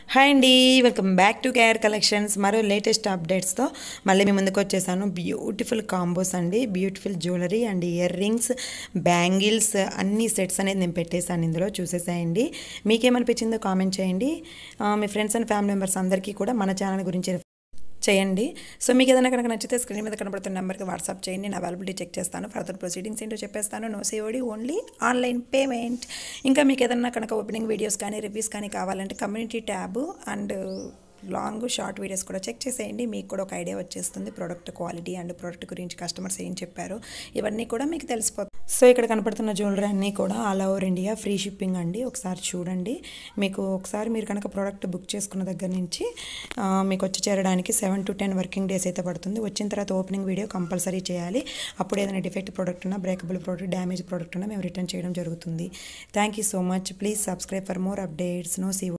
hi అండి welcome back to KR collections మరో latest అప్డేట్స్తో మళ్ళీ మీ ముందుకు వచ్చేసాను బ్యూటిఫుల్ కాంబోస్ అండి beautiful jewellery and earrings bangles అన్ని సెట్స్ అనేది నేను పెట్టేశాను ఇందులో చూసేసేయండి మీకేమనిపించిందో కామెంట్ చేయండి ఆ, మీ ఫ్రెండ్స్ అండ్ ఫ్యామిలీ మెంబర్స్ అందరికీ కూడా మన ఛానల్ గురించి చేయండి సో మీకు ఏదైనా కనుక నచ్చితే స్క్రీన్ మీద కనబడుతున్న నెంబర్కి వాట్సాప్ చేయండి నేను అవైలబిలిటీ చెక్ చేస్తాను ఫర్దర్ ప్రొసీడింగ్స్ ఏంటో చెప్పేస్తాను నో సేవడి ఓన్లీ ఆన్లైన్ పేమెంట్ ఇంకా మీకు ఏదైనా కనుక ఓపెనింగ్ వీడియోస్ కానీ రివ్యూస్ కానీ కావాలంటే community tab and long short videos కూడా చెక్ చేసేయండి మీకు కూడా ఒక ఐడియా వచ్చేస్తుంది ప్రోడక్ట్ క్వాలిటీ అండ్ ప్రోడక్ట్ గురించి కస్టమర్స్ ఏం చెప్పారు ఇవన్నీ కూడా మీకు తెలిసిపోతుంది సో ఇక్కడ కనపడుతున్న జ్యువెలరీ అన్నీ కూడా all over India free shipping అండి ఒకసారి చూడండి మీకు ఒకసారి మీరు కనుక ప్రోడక్ట్ బుక్ చేసుకున్న దగ్గర నుంచి ఆ, మీకు వచ్చి చేరడానికి seven to ten working days అయితే పడుతుంది వచ్చిన తర్వాత ఓపెనింగ్ వీడియో కంపల్సరీ చేయాలి అప్పుడు ఏదైనా డిఫెక్ట్ ప్రోడక్ట్ ఉన్నా బ్రేకబుల్ ప్రోడక్ట్ డ్యామేజ్ ప్రోడక్ట్ ఉన్నా మేము రిటర్న్ చేయడం జరుగుతుంది thank you so much please subscribe for more updates no see